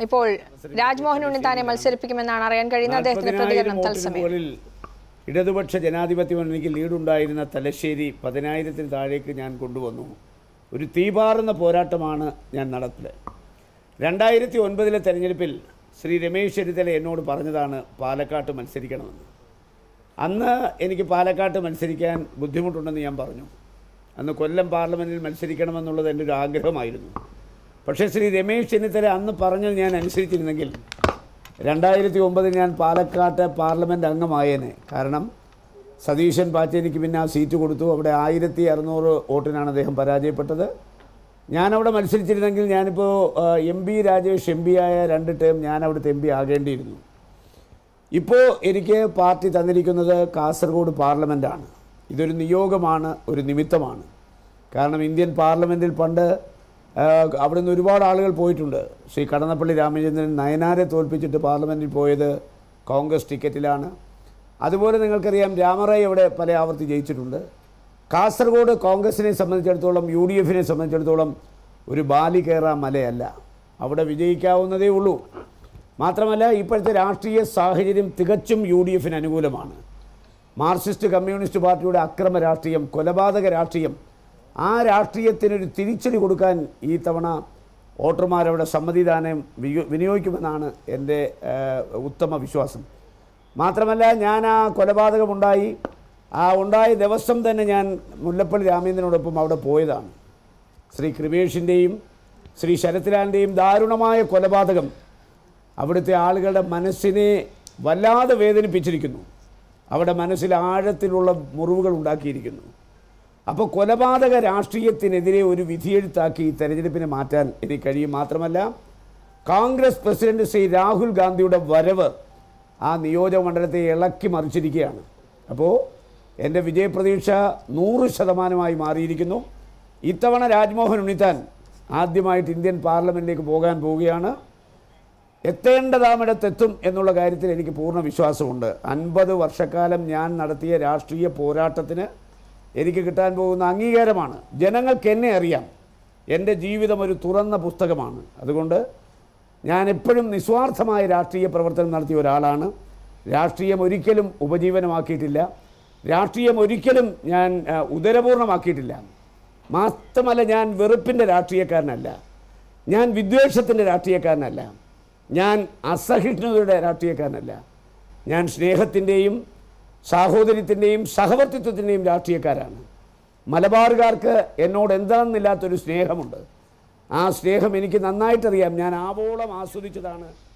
ഇപ്പോൾ രാജ്മോഹൻ ഉണ്ണിത്താനെ മത്സരിപ്പിക്കുമെന്നാണ് അറിയാൻ കഴിയുന്നത് അദ്ദേഹത്തിന്റെ പ്രതികരണം വോട്ടിന് തത്സമയം മുകളിൽ ഇടതുപക്ഷ ജനാധിപത്യ മുന്നണിക്ക് ലീഡുണ്ടായിരുന്ന തലശ്ശേരി പതിനായിരത്തിന് താഴേക്ക് ഞാൻ കൊണ്ടുവന്നു ഒരു തീപാറുന്ന പോരാട്ടമാണ് ഞാൻ നടത്തിയത് രണ്ടായിരത്തി ഒൻപതിലെ തെരഞ്ഞെടുപ്പിൽ ശ്രീ രമേശ് ചെന്നിത്തല എന്നോട് പറഞ്ഞതാണ് പാലക്കാട്ട് മത്സരിക്കണമെന്ന് അന്ന് എനിക്ക് പാലക്കാട്ട് മത്സരിക്കാൻ ബുദ്ധിമുട്ടുണ്ടെന്ന് ഞാൻ പറഞ്ഞു അന്ന് കൊല്ലം പാർലമെൻറ്റിൽ മത്സരിക്കണമെന്നുള്ളത് എൻ്റെ ഒരു ആഗ്രഹമായിരുന്നു പക്ഷേ ശ്രീ രമേശ് ചെന്നിത്തല അന്ന് പറഞ്ഞത് ഞാൻ അനുസരിച്ചിരുന്നെങ്കിൽ രണ്ടായിരത്തി ഒമ്പതിൽ ഞാൻ പാലക്കാട്ട് പാർലമെൻറ്റ് അംഗമായേനെ കാരണം സതീശൻ പാച്ചേനിക്ക് പിന്നെ ആ സീറ്റ് കൊടുത്തു അവിടെ ആയിരത്തി അറുന്നൂറ് വോട്ടിനാണ് അദ്ദേഹം പരാജയപ്പെട്ടത് ഞാനവിടെ മത്സരിച്ചിരുന്നെങ്കിൽ ഞാനിപ്പോൾ M P Rajesh M P ആയ രണ്ട് ടേം ഞാൻ അവിടുത്തെ എം പി ആകേണ്ടിയിരുന്നു ഇപ്പോൾ എനിക്ക് പാർട്ടി തന്നിരിക്കുന്നത് കാസർഗോഡ് പാർലമെൻറ്റാണ് ഇതൊരു നിയോഗമാണ് ഒരു നിമിത്തമാണ് കാരണം ഇന്ത്യൻ പാർലമെൻറ്റിൽ പണ്ട് ആ, അവിടുന്ന് ഒരുപാട് ആളുകൾ പോയിട്ടുണ്ട് ശ്രീ കടന്നപ്പള്ളി രാമചന്ദ്രൻ നയനാരെ തോൽപ്പിച്ചിട്ട് പാർലമെൻറ്റിൽ പോയത് കോൺഗ്രസ് ടിക്കറ്റിലാണ് അതുപോലെ നിങ്ങൾക്കറിയാം രാമറായ് അവിടെ പല ആവർത്തി ജയിച്ചിട്ടുണ്ട് കാസർഗോഡ് കോൺഗ്രസിനെ സംബന്ധിച്ചിടത്തോളം യു ഡി എഫിനെ സംബന്ധിച്ചിടത്തോളം ഒരു ബാലി കയറാൻ മലയല്ല അവിടെ വിജയിക്കാവുന്നതേ ഉള്ളൂ മാത്രമല്ല ഇപ്പോഴത്തെ രാഷ്ട്രീയ സാഹചര്യം തികച്ചും യു ഡി എഫിന് അനുകൂലമാണ് മാർക്സിസ്റ്റ് കമ്മ്യൂണിസ്റ്റ് പാർട്ടിയുടെ അക്രമ രാഷ്ട്രീയം കൊലപാതക രാഷ്ട്രീയം ആ രാഷ്ട്രീയത്തിനൊരു തിരിച്ചടി കൊടുക്കാൻ ഈ തവണ വോട്ടർമാരവിടെ സമ്മതിദാനം വിയോ- വിനിയോഗിക്കുമെന്നാണ് എൻ്റെ ഏഹ്, ഉത്തമ വിശ്വാസം മാത്രമല്ല ഞാൻ ആ കൊലപാതകമുണ്ടായി ആ ഉണ്ടായ ദിവസം തന്നെ ഞാൻ മുല്ലപ്പള്ളി രാമേന്ദ്രനോടൊപ്പം അവിടെ പോയതാണ് ശ്രീ കൃപേഷിൻ്റെയും ശ്രീ ശരത്ലാലിൻ്റെയും ദാരുണമായ കൊലപാതകം അവിടുത്തെ ആളുകളുടെ മനസ്സിനെ വല്ലാതെ വേദനിപ്പിച്ചിരിക്കുന്നു അവിടെ മനസ്സിൽ ആഴത്തിലുള്ള മുറിവുകൾ ഉണ്ടാക്കിയിരിക്കുന്നു അപ്പോൾ കൊലപാതക രാഷ്ട്രീയത്തിനെതിരെ ഒരു വിധിയെഴുത്താക്കി ഈ തെരഞ്ഞെടുപ്പിനെ മാറ്റാൻ എനിക്ക് കഴിയും മാത്രമല്ല കോൺഗ്രസ് പ്രസിഡന്റ് ശ്രീ രാഹുൽ ഗാന്ധിയുടെ വരവ് ആ നിയോജക മണ്ഡലത്തെ ഇളക്കി മറിച്ചിരിക്കുകയാണ് അപ്പോൾ എൻ്റെ വിജയപ്രതീക്ഷ നൂറ് ശതമാനമായി മാറിയിരിക്കുന്നു ഇത്തവണ രാജ്മോഹൻ ഉണ്ണിത്താൻ ആദ്യമായിട്ട് ഇന്ത്യൻ പാർലമെൻറ്റിലേക്ക് പോകാൻ പോവുകയാണ് എത്തേണ്ടതാമിടത്തെത്തും എന്നുള്ള കാര്യത്തിൽ എനിക്ക് പൂർണ്ണ വിശ്വാസമുണ്ട് അൻപത് വർഷക്കാലം ഞാൻ നടത്തിയ രാഷ്ട്രീയ പോരാട്ടത്തിന് എനിക്ക് കിട്ടാൻ പോകുന്ന അംഗീകാരമാണ് ജനങ്ങൾക്ക് എന്നെ അറിയാം എൻ്റെ ജീവിതം ഒരു തുറന്ന പുസ്തകമാണ് അതുകൊണ്ട് ഞാൻ എപ്പോഴും നിസ്വാർത്ഥമായ രാഷ്ട്രീയ പ്രവർത്തനം നടത്തിയ ഒരാളാണ് രാഷ്ട്രീയം ഒരിക്കലും ഉപജീവനമാക്കിയിട്ടില്ല രാഷ്ട്രീയം ഒരിക്കലും ഞാൻ ആ, ഉദരപൂർണ്ണമാക്കിയിട്ടില്ല മാത്രമല്ല ഞാൻ വെറുപ്പിൻ്റെ രാഷ്ട്രീയക്കാരനല്ല ഞാൻ വിദ്വേഷത്തിൻ്റെ രാഷ്ട്രീയക്കാരനല്ല ഞാൻ അസഹിഷ്ണുതയുടെ രാഷ്ട്രീയക്കാരനല്ല ഞാൻ സ്നേഹത്തിൻ്റെയും സാഹോദര്യത്തിൻ്റെയും സഹവർത്തിത്വത്തിൻ്റെയും രാഷ്ട്രീയക്കാരാണ് മലബാറുകാർക്ക് എന്നോട് എന്താണെന്നില്ലാത്തൊരു സ്നേഹമുണ്ട് ആ സ്നേഹം എനിക്ക് നന്നായിട്ടറിയാം ഞാൻ ആവോളം ആസ്വദിച്ചതാണ്